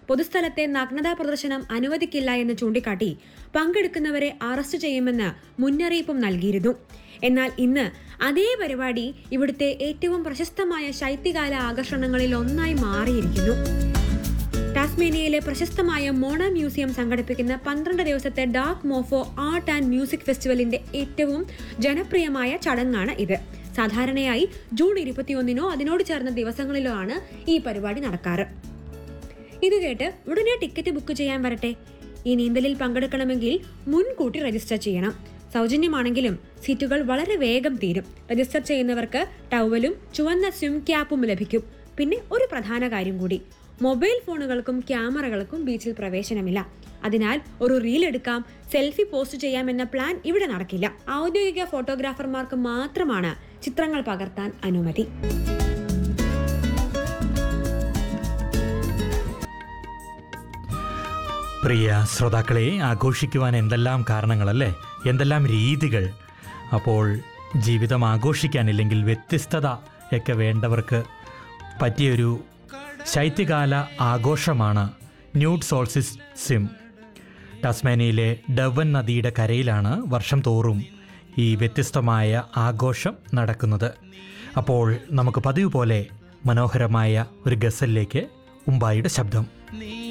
പൊതുസ്ഥലത്തെ നഗ്നതാ പ്രദർശനം അനുവദിക്കില്ല എന്ന് ചൂണ്ടിക്കാട്ടി പങ്കെടുക്കുന്നവരെ അറസ്റ്റ് ചെയ്യുമെന്ന് മുന്നറിയിപ്പും നൽകിയിരുന്നു എന്നാൽ ഇന്ന് അതേ പരിപാടി ഇവിടുത്തെ ഏറ്റവും പ്രശസ്തമായ ശൈത്യകാല ആകർഷണങ്ങളിൽ ഒന്നായി മാറിയിരിക്കുന്നു ടാസ്മേനിയയിലെ പ്രശസ്തമായ മോണ മ്യൂസിയം സംഘടിപ്പിക്കുന്ന പന്ത്രണ്ട് ദിവസത്തെ dark mofo art and music ഫെസ്റ്റിവലിന്റെ ഏറ്റവും ജനപ്രിയമായ ചടങ്ങാണ് ഇത് സാധാരണയായി ജൂൺ ഇരുപത്തിയൊന്നിനോ അതിനോട് ചേർന്ന ദിവസങ്ങളിലോ ആണ് ഈ പരിപാടി നടക്കാറ് ഇത് കേട്ട് ഉടനെ ടിക്കറ്റ് ബുക്ക് ചെയ്യാൻ വരട്ടെ ഈ നീന്തലിൽ പങ്കെടുക്കണമെങ്കിൽ മുൻകൂട്ടി രജിസ്റ്റർ ചെയ്യണം സൗജന്യമാണെങ്കിലും സീറ്റുകൾ വളരെ വേഗം തീരും രജിസ്റ്റർ ചെയ്യുന്നവർക്ക് ടവലും ചുവന്ന സ്വിം ക്യാപ്പും ലഭിക്കും പിന്നെ ഒരു പ്രധാന കാര്യം കൂടി മൊബൈൽ ഫോണുകൾക്കും ക്യാമറകൾക്കും ബീച്ചിൽ പ്രവേശനമില്ല അതിനാൽ ഒരു റീൽ എടുക്കാം സെൽഫി പോസ്റ്റ് ചെയ്യാം എന്ന പ്ലാൻ ഇവിടെ നടക്കില്ല ഔദ്യോഗിക ഫോട്ടോഗ്രാഫർമാർക്ക് മാത്രമാണ് ചിത്രങ്ങൾ പകർത്താൻ അനുമതി പ്രിയ ശ്രോതാക്കളെ ആഘോഷിക്കുവാൻ എന്തെല്ലാം കാരണങ്ങളല്ലേ എന്തെല്ലാം രീതികൾ അപ്പോൾ ജീവിതം ആഘോഷിക്കാനില്ലെങ്കിൽ വ്യത്യസ്തത ഒക്കെ വേണ്ടവർക്ക് പറ്റിയൊരു ശൈത്യകാല ആഘോഷമാണ് ന്യൂഡ് സോൾസിസ് സിം ടാസ്മാനിയയിലെ ഡവൻ നദിയുടെ കരയിലാണ് വർഷം തോറും ഈ വ്യത്യസ്തമായ ആഘോഷം നടക്കുന്നത് അപ്പോൾ നമുക്ക് പതിവ് പോലെ മനോഹരമായ ഒരു ഗസലിലേക്ക് ഉമ്പായിയുടെ ശബ്ദം